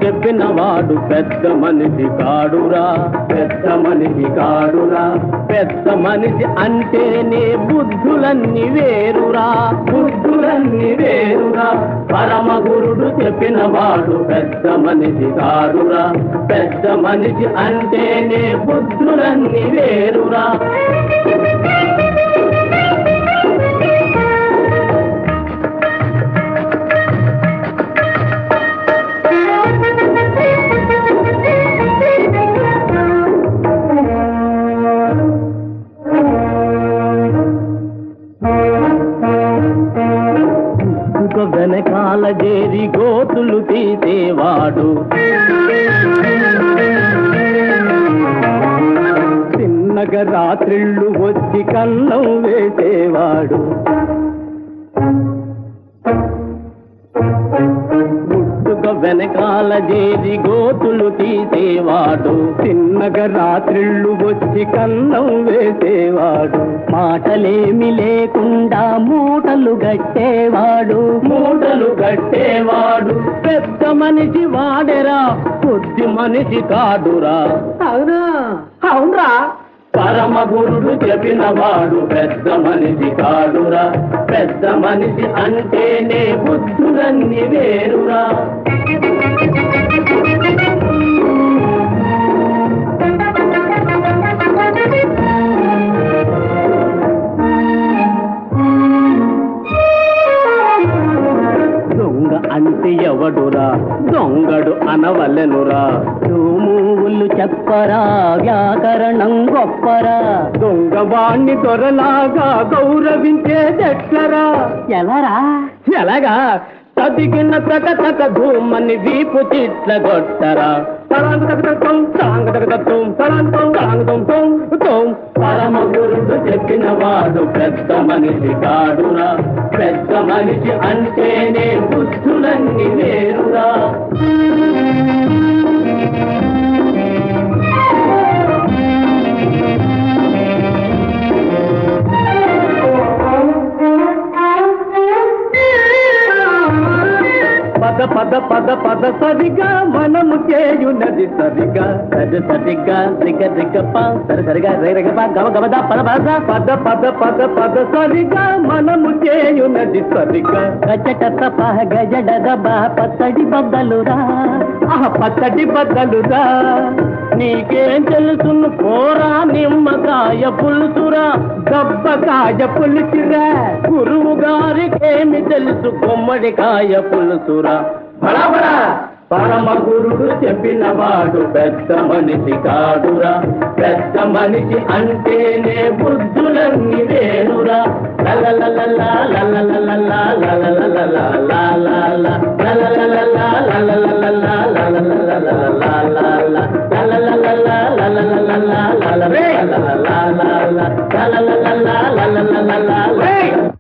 చెప్పిన వాడు పెద్ద మనిషి కాడురా పెద్ద మనిషి కాడురా పెద్ద మనిషి అంటేనే బుద్ధులన్నీ వేరురా బుద్ధులన్నీ వేరురా పరమ గురుడు చెప్పిన వాడు పెద్ద మనిషి కాడురా పెద్ద మనిషి అంటేనే బుద్ధులన్నీ వేరురా పుట్టుక వెనకాల చేరి గోతులు తీసేవాడు చిన్నగా రాత్రిళ్ళు వచ్చి కన్నం వేసేవాడు పుట్టుక వెనకాల చేరి గోతులు తీసేవాడు చిన్నగా రాత్రిళ్ళు వచ్చి కన్నం వేసేవాడు మాటలేమి లేకుండా మూటలు గట్టేవాడు మూటలు గట్టేవాడు పెద్ద మనిషి వాడెరా కొద్ది మనిషి కాడురా అవునా అవునరా పరమ గురుడు చెప్పిన వాడు పెద్ద మనిషి కాడురా పెద్ద మనిషి అంటేనే బుద్ధులన్నీ వేరురా దొంగ అంటే ఎవడురా దొంగడు అనవలెనురా మూవులు చెప్పరా వ్యాకరణం గొప్పరా దొంగ వాణ్ణి దొరలాగా గౌరవించేదెట్లరా ఎలారా ఎలాగా చదిగిన తక తక ధూమని వీపు చిట్ల కొట్టరా పరమ గురుడు చెప్పిన వాడు పెద్ద మనిషి కాడురా పెద్ద మనిషి అంటేనే బుద్ధులన్నీ వేరురా పద పద పద పద సరిగా మనము చేయునది సరిగా సరి సరిగా రిగ రిగ ప సరి సరిగా రి రిగ ప గవ గవ ద పద పద పద పద పద పద సరిగా మనము చేయునది సరిగా గజట తప గజడ దబ పచ్చడి బద్దలురా ఆహ పచ్చడి బద్దలురా నీకేం తెలుసును పోరా నిమ్మకాయ పులుసురా దబ్బకాయ పులుసురా గురువు గారికేమి తెలుసు గుమ్మడికాయ పులుసురా బడబడా పరమ గురుడు చెప్పిన వాడు పెద్ద మనిషి కాడురా పెద్ద మనిషి అంటేనే బుద్ధులన్నీ వేరురా లలలలలా, లలలలలా, లలలలలా, లాలాలా, లలలలలా, లలలలలా, లలలలలా, లాలాలా, లలలలలా, లలలలలా, లలలలలా, లాలాలా, లలలలలా, లలలలలా,